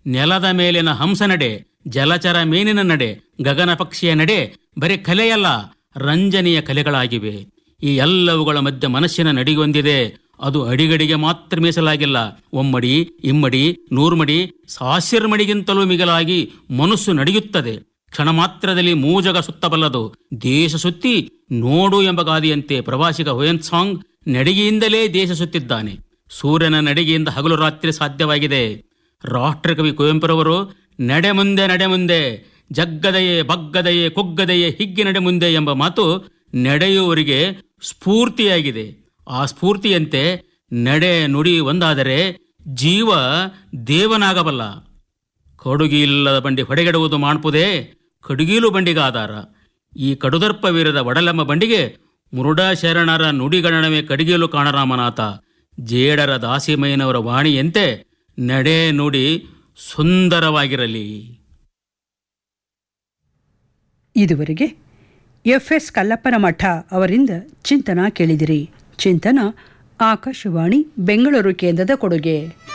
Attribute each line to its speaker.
Speaker 1: ನೆಲದ ಮೇಲಿನ ಹಂಸ ನಡೆ ಜಲಚರ ಮೀನಿನ ನಡೆ ಗಗನ ಪಕ್ಷಿಯ ನಡೆ ಬರೀ ಕಲೆಯಲ್ಲ ರಂಜನೀಯ ಕಲೆಗಳಾಗಿವೆ ಈ ಎಲ್ಲವುಗಳ ಮಧ್ಯೆ ಮನಸ್ಸಿನ ನಡಿಗೊಂದಿದೆ ಅದು ಅಡಿಗಡಿಗೆ ಮಾತ್ರ ಮೀಸಲಾಗಿಲ್ಲ ಒಮ್ಮಡಿ ಇಮ್ಮಡಿ ನೂರ್ಮಡಿ ಸಾವಿರ ಮಡಿಗಿಂತಲೂ ಮಿಗಿಲಾಗಿ ಮನಸ್ಸು ನಡೆಯುತ್ತದೆ ಕ್ಷಣ ಮಾತ್ರದಲ್ಲಿ ಮೂಜಗ ಸುತ್ತಬಲ್ಲದು ದೇಶ ಸುತ್ತಿ ನೋಡು ಎಂಬ ಗಾದಿಯಂತೆ ಪ್ರವಾಸಿಗ ಹುಯನ್ಸಾಂಗ್ ನಡಿಗೆಯಿಂದಲೇ ದೇಶ ಸುತ್ತಿದ್ದಾನೆ ಸೂರ್ಯನ ನಡಿಗೆಯಿಂದ ಹಗಲು ರಾತ್ರಿ ಸಾಧ್ಯವಾಗಿದೆ ರಾಷ್ಟ್ರಕವಿ ಕುವೆಂಪುರವರು ನಡೆ ಮುಂದೆ ನಡೆ ಮುಂದೆ ಜಗ್ಗದೆಯೇ ಬಗ್ಗದೆಯೇ ಕುಗ್ಗದೆಯೇ ಹಿಗ್ಗಿ ನಡೆ ಮುಂದೆ ಎಂಬ ಮಾತು ನಡೆಯುವವರಿಗೆ ಸ್ಫೂರ್ತಿಯಾಗಿದೆ ಆ ಸ್ಫೂರ್ತಿಯಂತೆ ನಡೆ ನುಡಿ ಒಂದಾದರೆ ಜೀವ ದೇವನಾಗಬಲ್ಲ ಕಡುಗಿಲ್ಲದ ಬಂಡಿ ಹೊಡೆಗೆಡುವುದು ಮಾಡ್ಪುದೇ ಕಡುಗೀಲು ಬಂಡಿಗೆ ಆಧಾರ ಈ ಕಡುದರ್ಪವೀರದ ಒಡಲಮ್ಮ ಬಂಡಿಗೆ ಮುರುಡ ಶರಣರ ನುಡಿಗಣನವೇ ಕಡಿಗೇಲು ಕಾಣರಾಮನಾಥ ಜೇಡರ ದಾಸಿಮಯ್ಯನವರ ವಾಣಿಯಂತೆ ನಡೆ ನುಡಿ ಸುಂದರವಾಗಿರಲಿ
Speaker 2: ಇದುವರೆಗೆ ಎಫ್ ಎಸ್ ಕಲ್ಲಪ್ಪನ ಮಠ ಅವರಿಂದ ಚಿಂತನ ಕೇಳಿದಿರಿ ಚಿಂತನ ಆಕಾಶವಾಣಿ ಬೆಂಗಳೂರು ಕೇಂದ್ರದ ಕೊಡುಗೆ